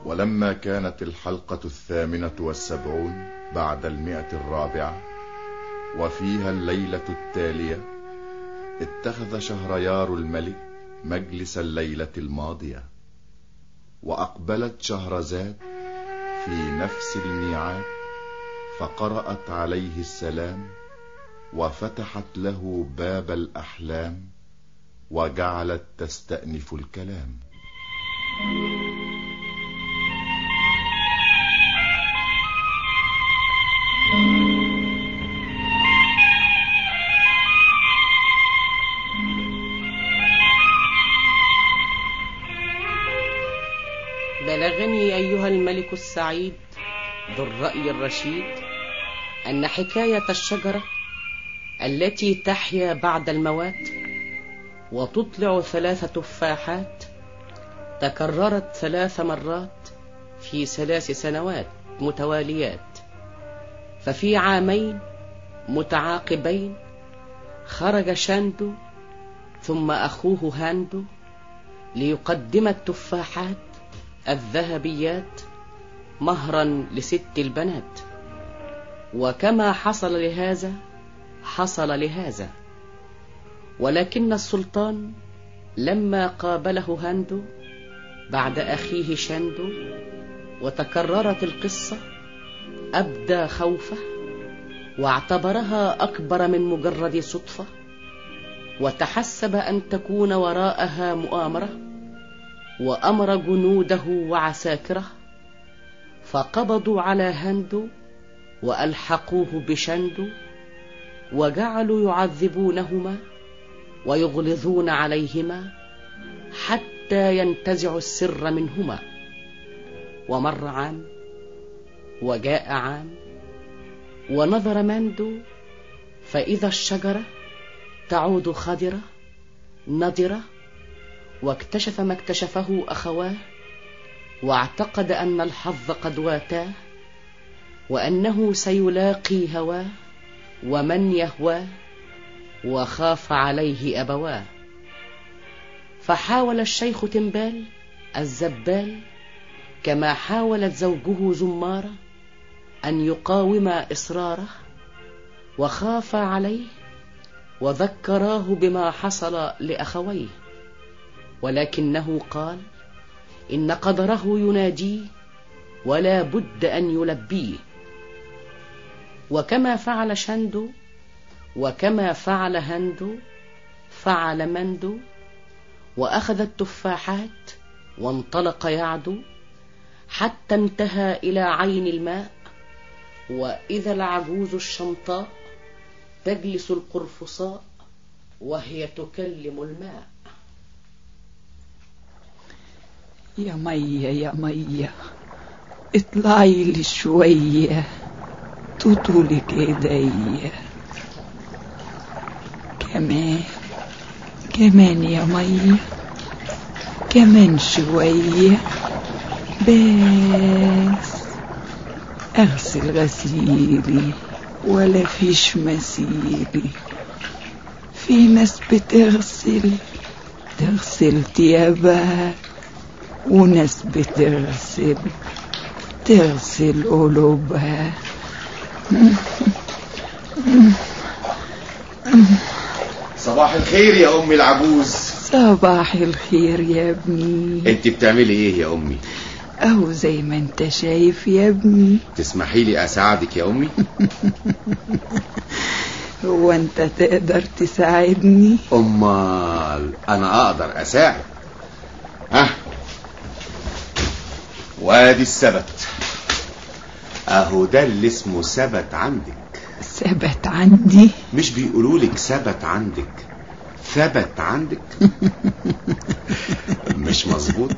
ولما كانت الحلقة الثامنة والسبعون بعد المئة الرابعة وفيها الليلة التالية اتخذ شهريار الملك مجلس الليلة الماضية وأقبلت شهرزاد في نفس الميعاد فقرأت عليه السلام وفتحت له باب الأحلام وجعلت تستأنف الكلام بلغني أيها الملك السعيد ذو الرأي الرشيد أن حكاية الشجرة التي تحيا بعد الموات وتطلع ثلاث تفاحات تكررت ثلاث مرات في ثلاث سنوات متواليات ففي عامين متعاقبين خرج شاندو ثم أخوه هاندو ليقدم التفاحات الذهبيات مهرا لست البنات وكما حصل لهذا حصل لهذا ولكن السلطان لما قابله هاندو بعد أخيه شاندو وتكررت القصة أبدى خوفه واعتبرها أكبر من مجرد صدفة وتحسب أن تكون وراءها مؤامرة وأمر جنوده وعساكره فقبضوا على هندو وألحقوه بشندو وجعلوا يعذبونهما ويغلظون عليهما حتى ينتزعوا السر منهما ومر عام وجاء عام ونظر ماندو فإذا الشجرة تعود خضرة نضرة واكتشف ما اكتشفه أخواه واعتقد أن الحظ قد واتاه وأنه سيلاقي هواه ومن يهواه وخاف عليه أبواه فحاول الشيخ تنبال الزبال كما حاولت زوجه زمارة أن يقاوم إصراره وخاف عليه وذكراه بما حصل لأخويه ولكنه قال إن قدره يناديه ولا بد أن يلبيه وكما فعل شندو وكما فعل هندو فعل مندو وأخذ التفاحات وانطلق يعدو حتى انتهى إلى عين الماء وإذا العجوز الشمطاء تجلس القرفصاء وهي تكلم الماء يا مية يا مية اطلعي لي شوية تطولك ايديا كمان كمان يا مية كمان شوية بس اغسل غسيلي ولا فيش مسيلي في ناس بتغسل تغسل تيابها وناس بتغسل تغسل قلوبها صباح الخير يا أمي العجوز صباح الخير يا ابني انت بتعملي ايه يا أمي أو زي ما انت شايف يا ابني تسمحي لي أساعدك يا أمي هو انت تقدر تساعدني أمال أنا أقدر أساعد ها وادي السبت أهو ده اللي اسمه سبت عندك ثبت عندي مش بيقولوا لك ثبت عندك ثبت عندك مش مظبوط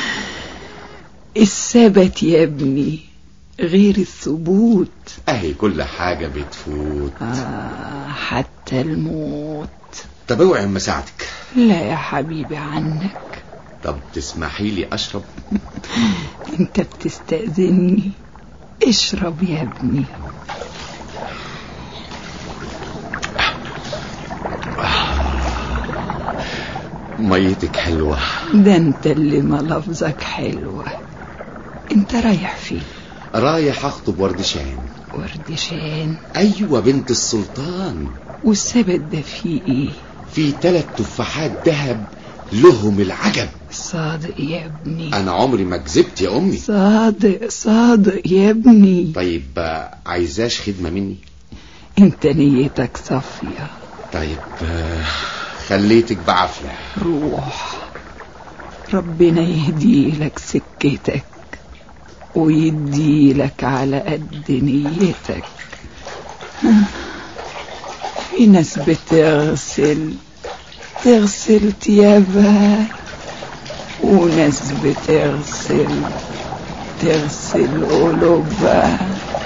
الثبت يا ابني غير الثبوت اهي كل حاجة بتفوت آه حتى الموت طب اوعي اما اساعدك لا يا حبيبي عنك طب تسمحي لي اشرب انت بتستأذني اشرب يا ابني ميتك حلوة ده انت اللي ملفظك حلوة انت رايح فين رايح اخطب وردشان وردشان ايوه بنت السلطان والسبت ده فيه ايه في ثلاث تفاحات ذهب لهم العجب صادق يا ابني انا عمري ما كذبت يا امي صادق صادق يا ابني طيب آه، عايزاش خدمه مني انت نيتك صافية طيب آه، خليتك بعافيه روح ربنا يهدي لك سكتك ويدي لك على قد نيتك في ناس بتغسل تغسل تيابها وناس بتغسل تغسل قلوبها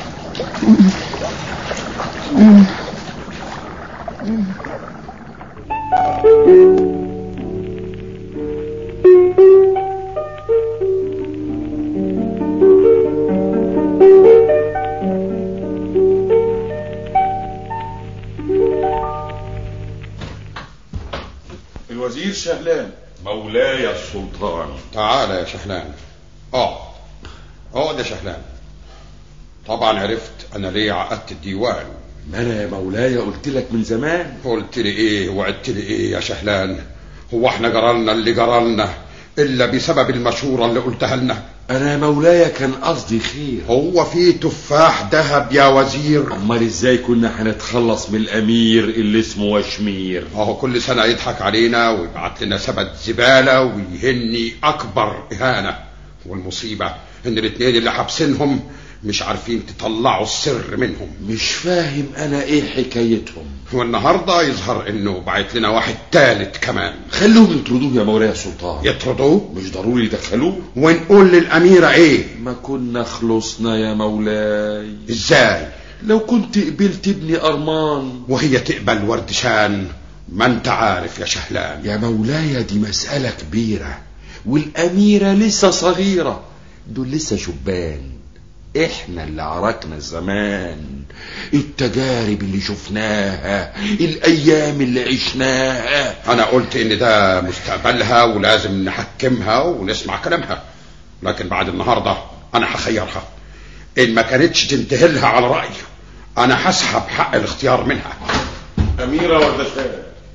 الوزير شهلان مولاي السلطان تعال يا شحلان اقعد اقعد يا شحلان طبعا عرفت انا ليه عقدت الديوان ما انا يا مولاي قلت لك من زمان قلت لي ايه وعدت لي ايه يا شحلان هو احنا جرالنا اللي جرالنا الا بسبب المشورة اللي قلتها لنا انا يا مولاي كان قصدي خير هو في تفاح ذهب يا وزير امال ازاي كنا هنتخلص من الامير اللي اسمه وشمير اهو كل سنة يضحك علينا ويبعت لنا سبت زبالة ويهني اكبر اهانة والمصيبة ان الاتنين اللي حابسينهم مش عارفين تطلعوا السر منهم مش فاهم انا ايه حكايتهم والنهارده يظهر انه بعت لنا واحد تالت كمان خلوهم يطردوه يا مولاي السلطان يطردوه مش ضروري يدخلوه ونقول للأميرة ايه ما كنا خلصنا يا مولاي ازاي لو كنت قبلت ابني ارمان وهي تقبل وردشان ما انت عارف يا شهلان يا مولاي دي مسألة كبيرة والأميرة لسه صغيرة دول لسه شبان احنا اللي عركنا الزمان التجارب اللي شفناها الايام اللي عشناها انا قلت ان ده مستقبلها ولازم نحكمها ونسمع كلامها لكن بعد النهارده انا هخيرها ان ما كانتش تنتهي لها على رأيي انا هسحب حق الاختيار منها اميرة وردشان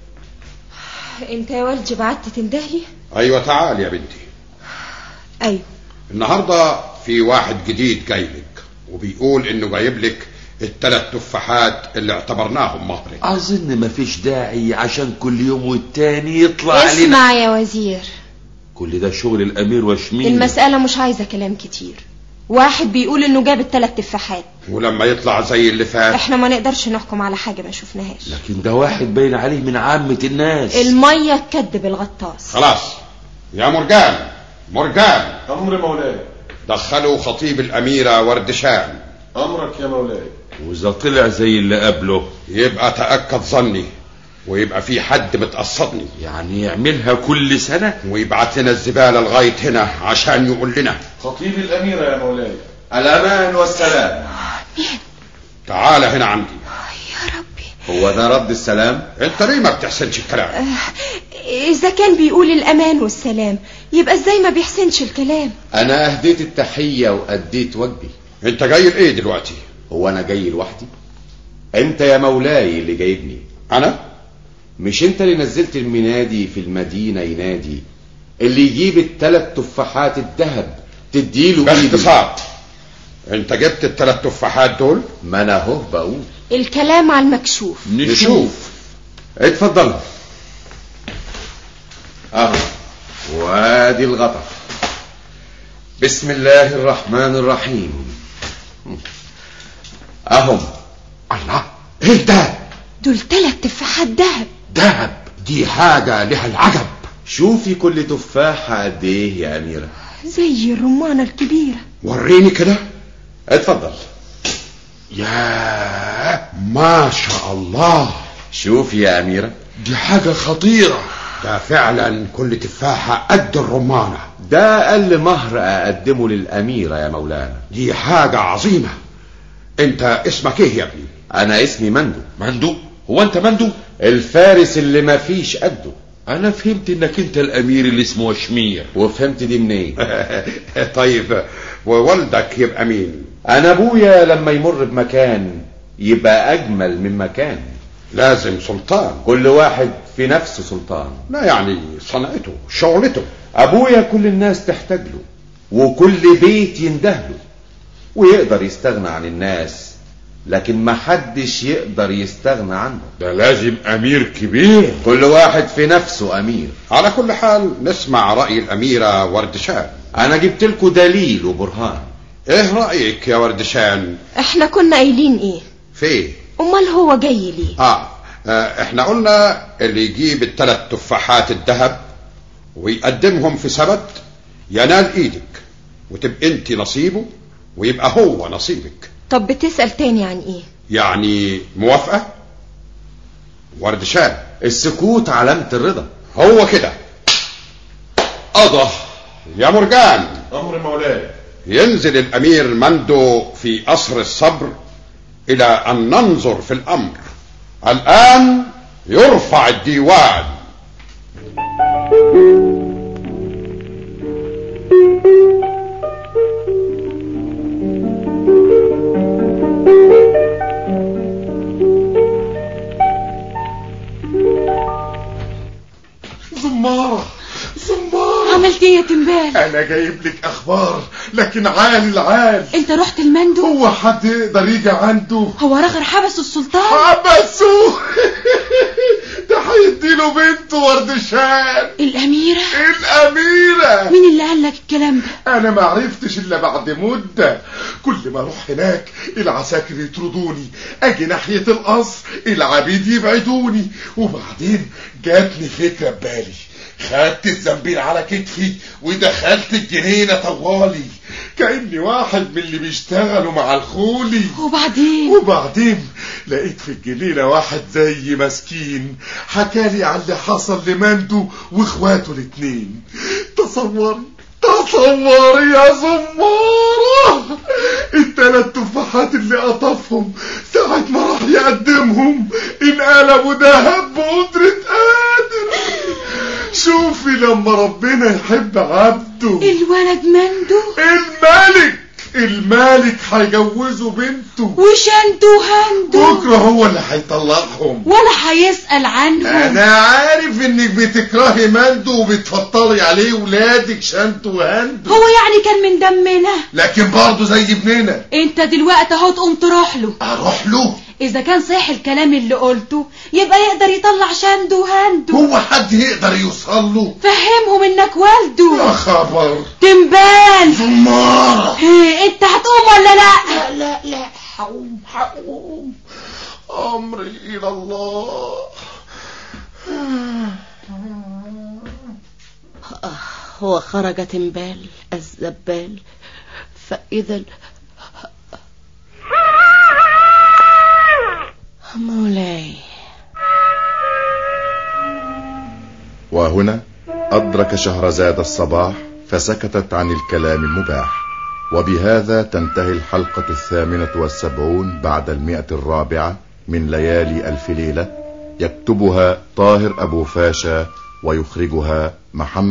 انت يا والدي بعت تندهلي ايوه تعال يا بنتي ايوه النهارده في واحد جديد جاي لك وبيقول انه جايب لك الثلاث تفاحات اللي اعتبرناهم مهرك اظن مفيش داعي عشان كل يوم والتاني يطلع علينا اسمع يا وزير كل ده شغل الامير وشميل المسألة مش عايزة كلام كتير واحد بيقول انه جاب الثلاث تفاحات ولما يطلع زي اللي فات احنا ما نقدرش نحكم على حاجة ما شفناهاش لكن ده واحد باين عليه من عامة الناس المية تكدب الغطاس خلاص يا مرجان مرجان امر مولاي دخلوا خطيب الأميرة وردشان امرك يا مولاي واذا طلع زي اللي قبله يبقى تأكد ظني ويبقى في حد متقصدني يعني يعملها كل سنة ويبعت لنا الزبالة لغاية هنا عشان يقول لنا خطيب الاميرة يا مولاي الامان والسلام تعال هنا عندي يا ربي هو ده رد السلام انت ليه ما بتحسنش الكلام اذا كان بيقول الامان والسلام يبقى ازاي ما بيحسنش الكلام انا اهديت التحية واديت واجبي انت جاي لايه دلوقتي هو انا جاي لوحدي انت يا مولاي اللي جايبني انا مش انت اللي نزلت المنادي في المدينة ينادي اللي يجيب التلات تفاحات الذهب تديله ايدي باختصار انت جبت الثلاث تفاحات دول ما انا اهو بقول الكلام على المكشوف نشوف اتفضل اهو وادي الغطا بسم الله الرحمن الرحيم اهم الله ايه ده دول ثلاث تفاحات دهب دهب دي حاجة لها العجب شوفي كل تفاحة قد ايه يا اميرة زي الرمانة الكبيرة وريني كده اتفضل يا ما شاء الله شوفي يا اميرة دي حاجة خطيرة ده فعلا كل تفاحة قد الرمانة ده اقل مهر اقدمه للاميرة يا مولانا دي حاجة عظيمة انت اسمك ايه يا ابني انا اسمي مندو مندو هو انت مندو الفارس اللي ما فيش قده انا فهمت انك انت الامير اللي اسمه وشمير وفهمت دي منين طيب ووالدك يبقى مين انا ابويا لما يمر بمكان يبقى اجمل من مكان لازم سلطان كل واحد في نفسه سلطان لا يعني صنعته شغلته ابويا كل الناس تحتاج له وكل بيت ينده له ويقدر يستغنى عن الناس لكن ما حدش يقدر يستغنى عنه ده لازم امير كبير كل واحد في نفسه امير على كل حال نسمع رأي الأميرة وردشان انا جبت لكم دليل وبرهان ايه رأيك يا وردشان احنا كنا قايلين ايه في ايه امال هو جاي ليه آه. اه احنا قلنا اللي يجيب الثلاث تفاحات الذهب ويقدمهم في سبت ينال ايدك وتبقى انت نصيبه ويبقى هو نصيبك طب بتسأل تاني عن ايه يعني موافقة وردشان السكوت علامة الرضا هو كده قضى يا مرجان أمر مولاي ينزل الأمير مندو في قصر الصبر إلى أن ننظر في الأمر الآن يرفع الديوان زمارة زمارة عملت ايه يا تنبال أنا جايب لك أخبار لكن عال العال انت رحت المندو هو حد يقدر يجي عنده هو رغر حبس السلطان حبسوه ده هيديله بنته وردشان الاميرة الأميرة مين اللي قال لك الكلام ده انا ما عرفتش الا بعد مدة كل ما اروح هناك العساكر يطردوني اجي ناحية القصر العبيد يبعدوني وبعدين جاتني فكرة ببالي خدت الزنبيل على كتفي ودخلت الجنينة طوالي كأني واحد من اللي بيشتغلوا مع الخولي وبعدين وبعدين لقيت في الجنينة واحد زي مسكين حكالي عن اللي حصل لمندو واخواته الاتنين تصور تصور يا زمارة التلات تفاحات اللي قطفهم ساعة ما راح يقدمهم انقلبوا دهب بقدرة قادر شوفي لما ربنا يحب عبده الولد مندو الملك الملك هيجوزه بنته وشندو هندو بكره هو اللي هيطلقهم ولا هيسأل عنهم انا عارف انك بتكرهي مندو وبتفضلي عليه ولادك شنت وهندو هو يعني كان من دمنا لكن برضه زي ابننا انت دلوقتي اهو تقوم تروح له اروح له اذا كان صحيح الكلام اللي قلته يبقى يقدر يطلع شندو هندو هو حد يقدر يوصل له فهمهم انك يا والده خبر تنبال زمارة إيه، انت هتقوم ولا لا لا لا حقوم حقوم امري الى الله وخرج تنبال الزبال فإذا ال- مولاي وهنا أدرك شهرزاد الصباح فسكتت عن الكلام المباح وبهذا تنتهي الحلقة الثامنة والسبعون بعد المئة الرابعة من ليالي ألف ليلة يكتبها طاهر أبو فاشا ويخرجها محمد